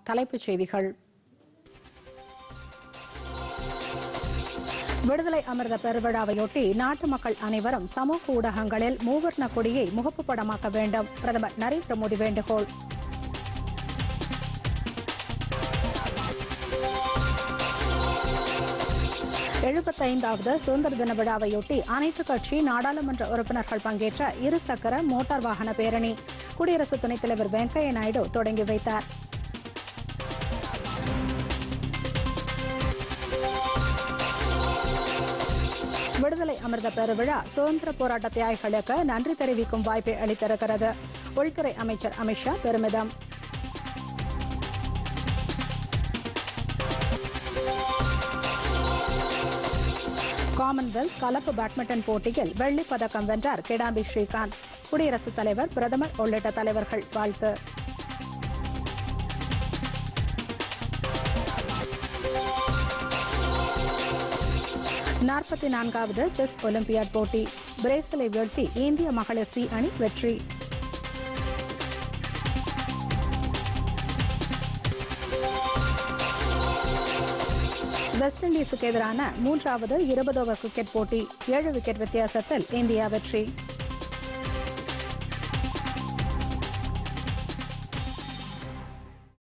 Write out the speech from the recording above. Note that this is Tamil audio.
தலைப்புச் செய்திகள் விடுதலை அமிர்த பெருவிழாவையொட்டி நாட்டு மக்கள் அனைவரும் சமூக ஊடகங்களில் மூவர்ண கொடியை முகப்பு படமாக்க வேண்டும் பிரதமர் நரேந்திர மோடி வேண்டுகோள் எழுபத்தைந்தாவது சுதந்திர தின விழாவையொட்டி அனைத்து கட்சி நாடாளுமன்ற உறுப்பினர்கள் பங்கேற்ற இருசக்கர மோட்டார் வாகன பேரணி குடியரசு துணைத் தலைவர் வெங்கையா நாயுடு தொடங்கி வைத்தார் விடுதலை அமிர்த பெருவிழா சுதந்திர போராட்ட தியாகிகளுக்கு நன்றி தெரிவிக்கும் வாய்ப்பை அளித்திருக்கிறது உள்துறை அமைச்சர் அமித்ஷா பெருமிதம் காமன்வெல்த் கலப்பு பேட்மிண்டன் போட்டியில் வெள்ளிப் பதக்கம் வென்றார் கிடாம்பி ஸ்ரீகாந்த் குடியரசுத் தலைவர் பிரதமர் உள்ளிட்ட தலைவர்கள் வாழ்த்து நாற்பத்தி நான்காவது செஸ் ஒலிம்பியாட் போட்டி பிரேசிலை வீழ்த்தி இந்திய மகளிர் சி அணி வெற்றி வெஸ்ட் இண்டீஸுக்கு எதிரான மூன்றாவது இருபது ஓவர் கிரிக்கெட் போட்டி ஏழு விக்கெட் வித்தியாசத்தில் இந்தியா வெற்றி